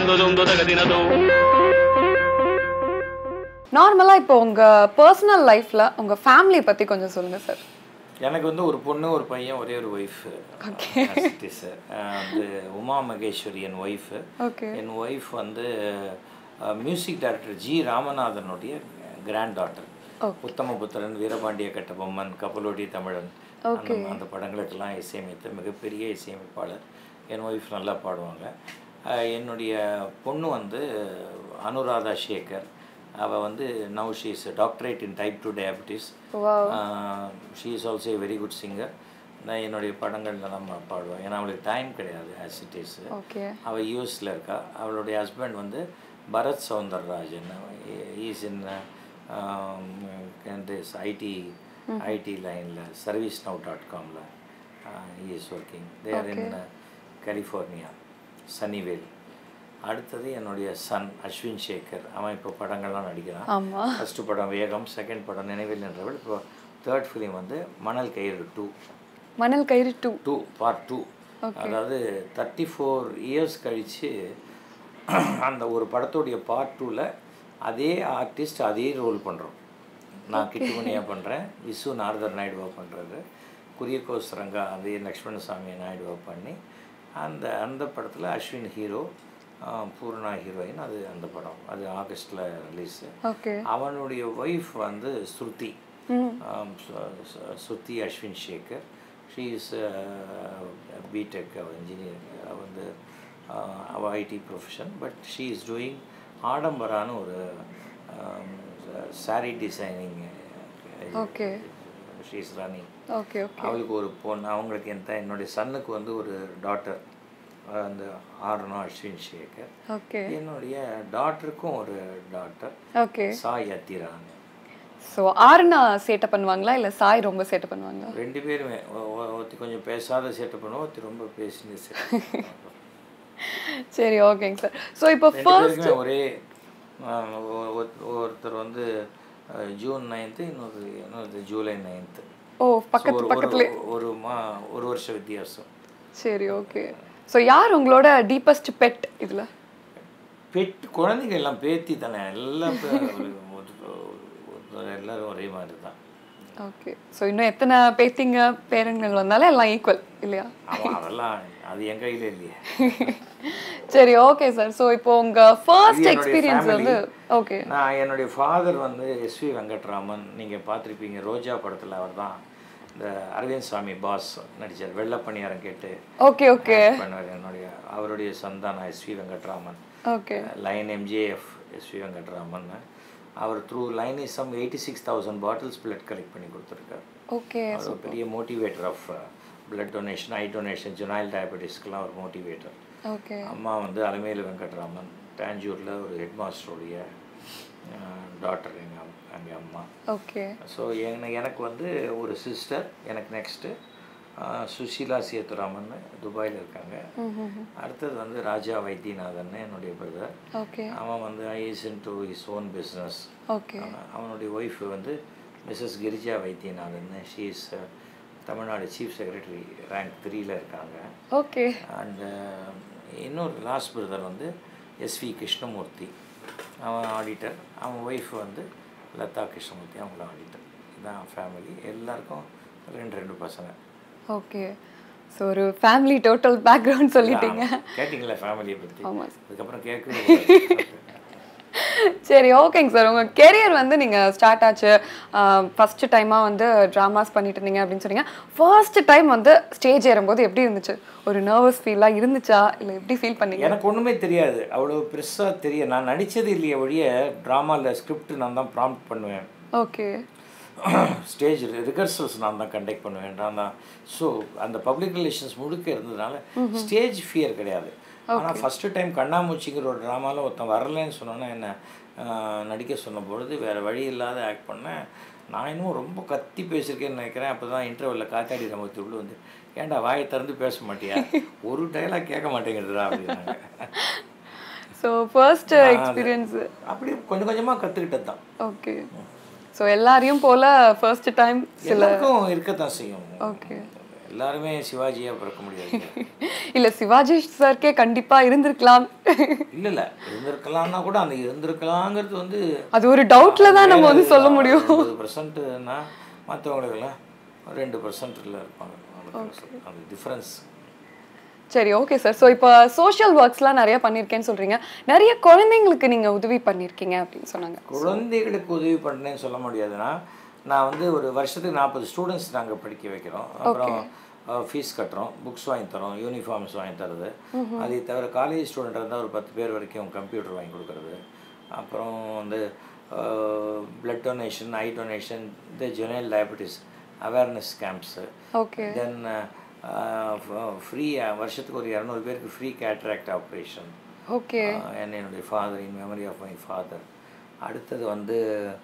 தகதினதும் தகதினதும் நார்மலாக இப்போ உங்கள் பர்சனல் லைஃப்பில் உங்கள் ஃபேமிலி பற்றி கொஞ்சம் சொல்லுங்கள் சார் எனக்கு வந்து ஒரு பொண்ணு ஒரு பையன் ஒரே ஒரு ஒய்ஃப் வந்து உமா மகேஸ்வரி என் ஒய்ஃபு ஓகே என் ஒய்ஃப் வந்து மியூசிக் டைரக்டர் ஜி ராமநாதனுடைய கிராண்ட் டாட்டர் உத்தமபுத்திரன் வீரபாண்டிய கட்டபொம்மன் கப்பலோடி தமிழன் அந்த அந்த படங்களுக்கெல்லாம் இசையமைத்த மிகப்பெரிய இசையமைப்பாளர் என் ஒய்ஃப் நல்லா பாடுவாங்க அஹ் என்னுடைய பொண்ணு வந்து அனுராதா சேகர் அவள் வந்து now she is doctorate in type two diabetes she is also very good singer நான் என்னுடைய படங்கள்ல நம்ம பாடுவேன் ஏன்னா அவளுக்கு டைம் கிடையாது ஆஸ் இட் இஸ் ஓகே அவள் யூஎஸில் இருக்கா அவளுடைய ஹஸ்பண்ட் வந்து Bharath Soundararajan is in this IT IT லைனில் சர்வீஸ் நவ் டாட் காமில் is working there in California Sunnyvale அடுத்தது என்னுடைய சன் அஸ்வின் சேகர் அவன் இப்போ படங்கள்லாம் நடிக்கிறான் ஆமாம் ஃபஸ்ட்டு படம் வேகம் செகண்ட் படம் நினைவில் என்றவள் இப்போ தேர்ட் ஃபிலிம் வந்து மணல் Kayiru two Manal Kayiru two two part two அதாவது தேர்ட்டி ஃபோர் இயர்ஸ் கழித்து அந்த ஒரு படத்துடைய பார்ட் டூவில் அதே ஆர்டிஸ்ட் அதே ரோல் பண்ணுறோம் நான் கிட்டுமணியாக பண்ணுறேன் விசு நாரதர் நாயுடுவா பண்ணுறாரு குரியகோஸ் ரங்கா அதே லக்ஷ்மணசாமி நாயுடுவா பண்ணி அந்த அந்த படத்தில் அஸ்வின் ஹீரோ பூர்ணா ஹீரோயின் அது அந்த படம் அது ஆகஸ்ட்டில் ரிலீஸு ஓகே அவனுடைய ஒய்ஃப் வந்து Shruti um, Su- Su- Shruti Ashwin Sekar she is B Tech engineer வந்து uh, அவ IT profession but she is doing ஆடம்பரான ஒரு sari designing okay she is running okay okay அவளுக்கு ஒரு பொண்ணு அவங்களுக்கு எந்த என்னுடைய சன்னுக்கு வந்து ஒரு டாட்டர் அந்த ஆர்னோ அஸ்வின் சேகர் ஓகே என்னுடைய டாட்டருக்கும் ஒரு டாட்டர் ஓகே சாய் அத்திரான்னு ஸோ ஆறுனா சேட்டை பண்ணுவாங்களா இல்லை சாய் ரொம்ப சேட்டை பண்ணுவாங்களா ரெண்டு பேருமே ஒ- ஒ- ஒருத்தி கொஞ்சம் பேசாத சேட்டை பண்ணுவோம் ஒருத்தி ரொம்ப பேசினு சேட்டை பண்ணுவா. சரி ஓகேங்க சார் ஸோ இப்போ ரெண்டு ஃபர்ஸ்ட் பேருக்குமே ஒரே ஆஹ், ஒ- ஒ- ஒருத்தர் வந்து அஹ், ஜூன் நைன்த்து இன்னொரு இன்னொரு ஜூலை நைன்த்து ஓ பக்கத்து பக்கத்துல ஒரு மா ஒரு வருஷம் வித்தியாசம் சரி ஓகே ஸோ யார் உங்களோட டீப்பஸ்ட் பெட் இதில் பெட் குழந்தைங்க எல்லாம் பேத்தி தானே எல்லாம் பே- ஒரு- ஒரு- ஒரு- எல்லாரும் ஒரே மாதிரி தான் ஓகே ஸோ இன்னும் எத்தனை பேத்திங்க பேரன்கள் வந்தாலும் எல்லாம் ஈக்குவல் இல்லையா ஆமாம் அதெல்லாம் அது என் கையில் இல்லையே சரி ஓகே சார் ஸோ இப்போ உங்கள் ஃபர்ஸ்ட் என்னுடைய எக்ஸ்பீரியன்ஸ் family. வந்து ஓகே நான் என்னுடைய ஃபாதர் வந்து எஸ்வி வெங்கட்ராமன் நீங்கள் பார்த்துருப்பீங்க ரோஜா படத்தில் அவர் தான் இந்த அரவிந்த் சாமி பாஸ் நடித்தார் வெள்ளப்பணியாரம் கேட்டு ஓகே ஓகே பண்ணார் என்னுடைய அவருடைய Santhanam SV Venkatraman okay Lion MJF SV Venkatraman அவர் through Lionism eighty six thousand bottles blood collect பண்ணி கொடுத்துருக்காரு ஓகே அவர் ஒரு பெரிய motivator of blood donation I donation juvenile டயபெட்டிஸ்க்கெலாம் ஒரு மோட்டிவேட்டர் ஓகே அம்மா வந்து அலமேலு வெங்கட்ராமன் டாஞ்சூரில் ஒரு ஹெட் மாஸ்டருடைய டாட்டர் எங்கள் எங்கள் அம்மா ஓகே ஸோ எனக்கு எனக்கு வந்து ஒரு சிஸ்டர் எனக்கு நெக்ஸ்ட்டு சுஷீலா சேத்துராமன் துபாயில் இருக்காங்க அடுத்தது வந்து ராஜா வைத்தியநாதன் என்னுடைய பிரதர் ஓகே அவன் வந்து is in to his own business okay அவனுடைய ஒய்ஃப் வந்து missus Girija Vaidyanathan she is Tamil Nadu chief secretary rank த்ரீல இருக்காங்க ஓகே அண்ட் இன்னொரு லாஸ்ட் பிரதர் வந்து எஸ்வி கிருஷ்ணமூர்த்தி அவன் ஆடிட்டர் அவன் ஒய்ஃப் வந்து லதா கிருஷ்ணமூர்த்தி அவங்களும் ஆடிட்டர் இதுதான் ஃபேமிலி எல்லாருக்கும் ரெண்டு ரெண்டு பசங்க ஓகே ஸோ ஒரு ஃபேமிலி டோட்டல் பேக்ரவுண்ட் சொல்லிட்டீங்க கேட்டிங்களா ஃபேமிலியை பற்றி ஆமாம் அதுக்கப்புறம் கேட்கவே கூடாது. சரி ஓகேங்க சார் உங்கள் கெரியர் வந்து நீங்கள் ஸ்டார்ட் ஆச்சு ஃபஸ்ட்டு டைமாக வந்து ட்ராமாஸ் பண்ணிட்டு இருந்தீங்க அப்படின்னு சொன்னீங்க ஃபர்ஸ்ட் டைம் வந்து ஸ்டேஜ் ஏறும்போது எப்படி இருந்துச்சு ஒரு நர்வஸ் ஃபீலாக இருந்துச்சா இல்லை எப்படி ஃபீல் பண்ணீங்க எனக்கு ஒன்றுமே தெரியாது அவ்வளோ பெருசாக தெரியும் நான் நடித்தது இல்லையே ஒழிய ட்ராமாவில் ஸ்கிரிப்ட் நான் தான் ப்ராம்ப்ட் பண்ணுவேன் ஓகே ஸ்டேஜ் ரிகர்சல்ஸ் நான் தான் கண்டக்ட் பண்ணுவேன் நான் தான் ஸோ அந்த பப்ளிக் ரிலேஷன்ஸ் முழுக்க இருந்ததுனால ஸ்டேஜ் ஃபியர் கிடையாது ஆனால் ஃபஸ்ட்டு டைம் கண்ணாமூச்சிங்கிற ஒரு ட்ராமாவில் ஒருத்தன் வரலன்னு சொன்னோன்னே என்ன ஆஹ், நடிக்க சொன்ன பொழுது வேறு வழி இல்லாத ஆக்ட் பண்ணேன் நான் இன்னும் ரொம்ப கத்தி பேசியிருக்கேன்னு நினைக்கிறேன் அப்போ தான் இன்டர்வலில் காத்தாடி நமக்கு உள்ள வந்து ஏன்டா வாயை திறந்து பேச மாட்டியா ஒரு டைலாக் கேட்க மாட்டேங்கிறதுடா அப்படின்னாங்க ஸோ ஃபர்ஸ்ட் எக்ஸ்பீரியன்ஸ் அப்படி கொஞ்சம் கொஞ்சமாக கற்றுக்கிட்டது தான் ஓகே ஸோ எல்லாரையும் போல ஃபர்ஸ்ட் டைம் சில எல்லாருக்கும் இருக்கத்தான் செய்யும் ஓகே எல்லாருமே சிவாஜியாக பிறக்க முடியாது இல்ல சிவாஜி சார்க்கே கண்டிப்பா இருந்திருக்கலாம் இல்லை இல்லை இருந்திருக்கலாம்னா கூட அந்த இருந்திருக்கலாங்கிறது வந்து அது ஒரு டவுட்ல தான் நம்ம வந்து சொல்ல முடியும் எண்பது பர்சன்ட்னா மற்றவங்களுக்கெல்லாம் ரெண்டு பர்சன்ட்ல இருப்பாங்க அவ்வளவுதான். அந்த டிஃப்ரென்ஸ் சரி ஓகே சார் ஸோ இப்போ சோஷியல் ஒர்க்ஸ்லாம் நிறைய பண்ணியிருக்கேன்னு சொல்றீங்க நிறைய குழந்தைங்களுக்கு நீங்க உதவி பண்ணியிருக்கீங்க அப்படின்னு சொன்னாங்க குழந்தைகளுக்கு உதவி பண்ணேன்னு சொல்ல முடியாதுன்னா நான் வந்து ஒரு வருஷத்துக்கு நாற்பது ஸ்டூடெண்ட்ஸ் நாங்கள் படிக்க வைக்கிறோம் அப்புறம் ஃபீஸ் கட்டுறோம் புக்ஸ் வாங்கி தரோம் யூனிஃபார்ம்ஸ் வாங்கி தருது அதை தவிர காலேஜ் ஸ்டூடெண்ட் இருந்தால் ஒரு பத்து பேர் வரைக்கும் கம்ப்யூட்டர் வாங்கி கொடுக்குறது அப்புறம் வந்து பிளட் டொனேஷன் ஐ டொனேஷன் இந்த general diabetes awareness camps okay then free வருஷத்துக்கு ஒரு இரநூறு பேருக்கு ஃப்ரீ கேட்ராக்ட் ஆப்ரேஷன் ஓகே என்னுடைய father in memory of my father அடுத்தது வந்து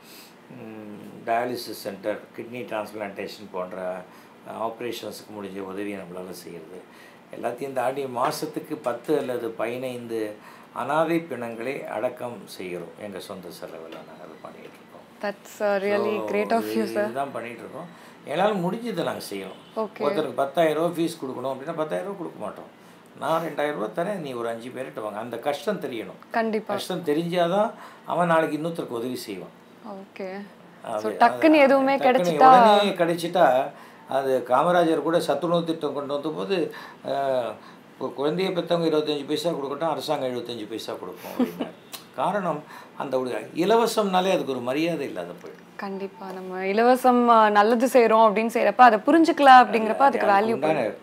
டயாலிசிஸ் சென்டர் கிட்னி டிரான்ஸ்பிளான்டேஷன் போன்ற ஆப்ரேஷன்ஸுக்கு முடிஞ்ச உதவியை நம்மளால் செய்கிறது எல்லாத்தையும் தாண்டி மாதத்துக்கு பத்து அல்லது பதினைந்து அனாதை பிணங்களை அடக்கம் செய்கிறோம் எங்கள் சொந்த செலவில் நாங்கள் அதை பண்ணிகிட்டு இருக்கோம் that's really great of you sir இதுதான் பண்ணிகிட்டு இருக்கோம் எங்களால் முடிஞ்சதை நாங்கள் செய்யணும் ஓகே ஒருத்தருக்கு பத்தாயிரம் ரூபா ஃபீஸ் கொடுக்கணும் அப்படின்னா பத்தாயிரம் ரூபா கொடுக்க மாட்டோம் நான் ரெண்டாயிரம் ரூபா தரேன் நீ ஒரு அஞ்சு பேர்கிட்ட வாங்க அந்த கஷ்டம் தெரியணும் கண்டிப்பா கஷ்டம் தெரிஞ்சாதான் அவன் நாளைக்கு இன்னொருத்தருக்கு உதவி செய்வான் ஓகே அது- ஸோ டக்குன்னு எதுவுமே டக்குனு கிடைச்சிட்டா உடனே கிடைச்சிட்டா அது காமராஜர் கூட சத்துணவு திட்டம் கொண்டு வந்தபோது அஹ், இப்போ குழந்தைய பெற்றவங்க இருபத்தஞ்சி பைசா கொடுக்கட்டும் அரசாங்கம் எழுபத்தஞ்சு பைசா கொடுக்கும் அப்படின்னாரு. காரணம் அந்த ஒரு இலவசம்னாலே அதுக்கு ஒரு மரியாதை இல்லாத போயிடும் கண்டிப்பா நம்ம இலவசம் ஆ, நல்லது செய்றோம் அப்படின்னு செய்யறப்ப அதை புரிஞ்சுக்கல அப்படிங்கிறப்ப அதுக்கு வேல்யூ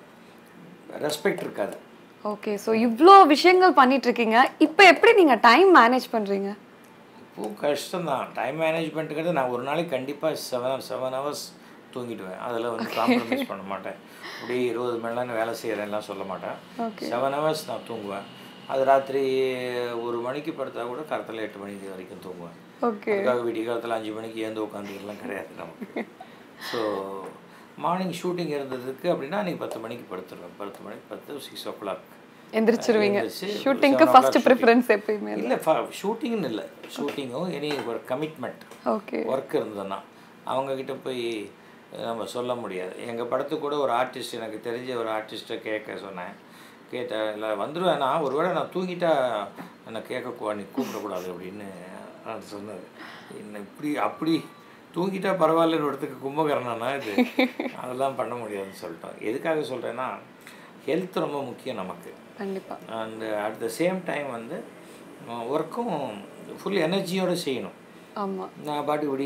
ரெஸ்பெக்ட் இருக்காது ஓகே ஸோ இவ்வளோ விஷயங்கள் பண்ணிட்டு இருக்கீங்க இப்போ எப்படி நீங்க டைம் மேனேஜ் பண்றீங்க இப்போ கஷ்டம்தான் டைம் மேனேஜ்மெண்ட்டுங்கிறது நான் ஒரு நாளைக்கு கண்டிப்பாக செவன் செவன் ஹவர்ஸ் தூங்கிடுவேன் அதில் வந்து காம்ப்ரமைஸ் பண்ண மாட்டேன் அப்படியே இருபது மணி நேரம் வேலை செய்கிறேன்லாம் சொல்ல மாட்டேன் செவன் ஹவர்ஸ் நான் தூங்குவேன் அது ராத்திரி ஒரு மணிக்கு படுத்தா கூட கரத்தில் எட்டு மணிக்கு வரைக்கும் தூங்குவேன் ஓகே அதுக்காக விடிய காலத்தில் அஞ்சு மணிக்கு ஏந்து உட்காந்துக்கலாம் கிடையாது நமக்கு ஸோ மார்னிங் ஷூட்டிங் இருந்ததுக்கு அப்படின்னா அன்றைக்கி பத்து மணிக்கு படுத்துருவேன் பத்து மணிக்கு பத்து சிக்ஸ் ஓ கிளாக் எந்திரிச்சிருவீங்க எந்திரிச்சு ஷூட்டிங்க்கு seven ஃபர்ஸ்ட் o'clock ப்ரிஃபரன்ஸ் எப்பயுமே இல்லை ஷூட்டிங்னு இல்லை ஷூட்டிங்கும் எனி ஒரு கமிட்மெண்ட் ஓகே ஒர்க் இருந்ததுன்னா அவங்கக்கிட்ட போய் நம்ம சொல்ல முடியாது எங்கள் படத்துக்கு கூட ஒரு ஆர்டிஸ்ட் எனக்கு தெரிஞ்ச ஒரு ஆர்டிஸ்ட்டை கேட்க சொன்னேன் கேட்டேன் இல்லை வந்துடுவேன் நான் ஒருவேளை நான் தூங்கிட்டா என்னை கேட்க நீ கூப்பிடக்கூடாது அப்படின்னு நான் சொன்னது என்ன இப்படி அப்படி தூங்கிட்டா பரவாயில்லன்னு இடத்துக்கு கும்பகரணனா இது அதெல்லாம் பண்ண முடியாதுன்னு சொல்லிட்டோம் எதுக்காக சொல்கிறேன்னா ஹெல்த் ரொம்ப முக்கியம் நமக்கு கண்டிப்பா and at the same time வந்து ஒர்க்கும் ஃபுல் எனர்ஜியோடு செய்யணும் ஆமா நான் பாட்டு இப்படி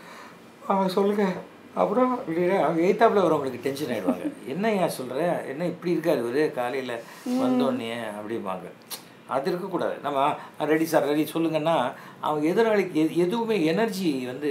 ஆ சொல்லுங்க அப்புறம் இப்படி எய்த்தாப்பில் வரவங்களுக்கு டென்ஷன் ஆகிடுவாங்க என்ன ஏன் சொல்கிற என்ன இப்படி இருக்காரு இவரு காலையில் வந்தோடனே அப்படிம்பாங்க அது இருக்கக்கூடாது நம்ம ரெடி சார் ரெடி சொல்லுங்கன்னா அவங்க எதிராளிக்கு எது எதுவுமே எனர்ஜி வந்து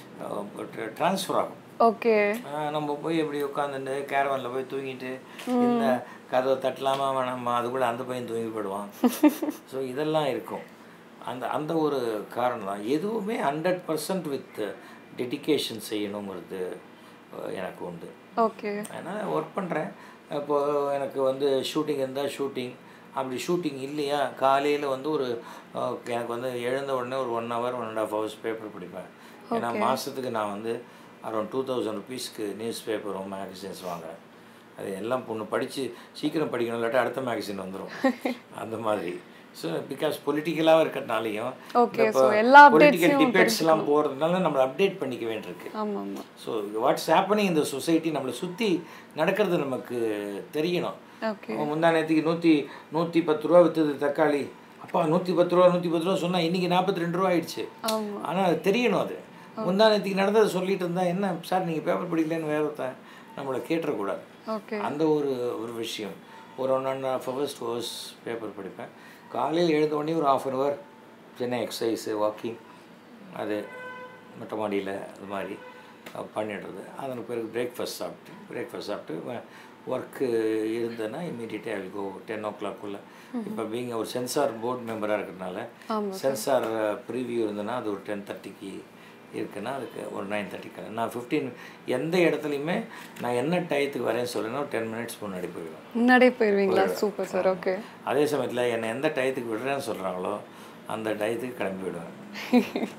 ட்ரான்ஸ்ஃபர் ஆகும் ஓகே ஆஹ் நம்ம போய் எப்படி உட்காந்துட்டு கேரவனில் போய் தூங்கிட்டு இந்த கதவை தட்டலாமா வேணாமா அது கூட அந்த பையன் தூங்கி போயிடுவான் ஸோ இதெல்லாம் இருக்கும் அந்த அந்த ஒரு காரணம் தான் எதுவுமே ஹண்ட்ரட் பர்சன்ட் வித் டெடிகேஷன் செய்யணுங்கிறது அஹ், எனக்கு உண்டு ஓகே அதனால் ஒர்க் பண்ணுறேன் இப்போது எனக்கு வந்து ஷூட்டிங் இருந்தால் ஷூட்டிங் அப்படி ஷூட்டிங் இல்லையா காலையில் வந்து ஒரு அஹ், எனக்கு வந்து எழுந்த உடனே ஒரு one hour one and half hours paper படிப்பேன் ஏன்னா மாதத்துக்கு நான் வந்து அரௌண்ட் டூ தௌசண்ட் ருபீஸ்க்கு நியூஸ் பேப்பரும் மேகசின்ஸ் வாங்குறேன் அது எல்லாம் பொண்ணு படித்து சீக்கிரம் படிக்கணும் இல்லாட்டி அடுத்த மேகசின் வந்துடும் அந்த மாதிரி ஸோ பிகாஸ் பொலிட்டிக்கலாக இருக்கிறதுனாலையும் Okay, so எல்லா பொலிட்டிக்கல் updates-ஐயும் டிபேட்ஸ்லாம் போகிறதுனால நம்மளை அப்டேட் பண்ணிக்க வேண்டியிருக்கு ஆமா ஆமா ஸோ வாட்ஸ் ஹேப்பனிங் இந்த சொசைட்டி நம்மளை சுற்றி நடக்கிறது நமக்கு தெரியணும் ஓகே அவன் முந்தா நேற்றுக்கு நூற்றி நூற்றி பத்து ரூபா விற்றுது தக்காளி அப்பா நூற்றி பத்து ரூபா நூற்றி பத்து ரூபா சொன்னால் இன்றைக்கி நாற்பத்தி ரெண்டு ரூபா ஆயிடுச்சு ஆமா ஆனால் அது தெரியணும் அது முந்தா நேற்றுக்கு நடந்ததை சொல்லிட்டு இருந்தா என்ன சார் நீங்கள் பேப்பர் படிக்கலன்னு வேற ஒருத்தன் நம்மளை கேட்டுறக்கூடாது ஓகே அந்த ஒரு ஒரு விஷயம் ஒரு one and half hours two hours paper படிப்பேன் காலையில் எழுந்த உடனே ஒரு ஆஃப் அன் ஹவர் சின்ன எக்ஸசைஸு வாக்கிங் அது மொட்டை மாடியில் அது மாதிரி அஹ், பண்ணிடுறது அதன் பிறகு பிரேக்ஃபாஸ்ட் சாப்பிட்டு பிரேக்ஃபாஸ்ட் சாப்பிட்டு ஒர்க்கு இருந்ததுன்னா இமீடியட்டாக ஐ கோ டென் ஓ கிளாக்குள்ளே இப்போ பீங் ஒரு சென்சார் போர்டு மெம்பராக இருக்கிறதுனால சென்சார் ப்ரிவியூ இருந்ததுன்னா அது ஒரு டென் தேர்ட்டிக்கு இருக்குன்னா அதுக்கு ஒரு நைன் தேர்ட்டிக்கு நான் ஃபிஃப்டீன் எந்த இடத்துலையுமே நான் என்ன டயத்துக்கு வரேன்னு சொல்கிறேன்னா ஒரு டென் மினிட்ஸ் முன்னாடி போயிடுவேன் முன்னாடியே போயிருவீங்களா சூப்பர் சார் ஓகே அதே சமயத்தில் என்னை எந்த டயத்துக்கு விடுறேன்னு சொல்கிறாங்களோ அந்த டயத்துக்கு கிளம்பி விடுவேன்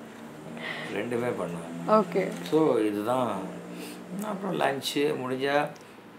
ரெண்டுமே பண்ணுவேன் ஓகே ஸோ இதுதான் அப்புறம் லஞ்சு முடிஞ்சால்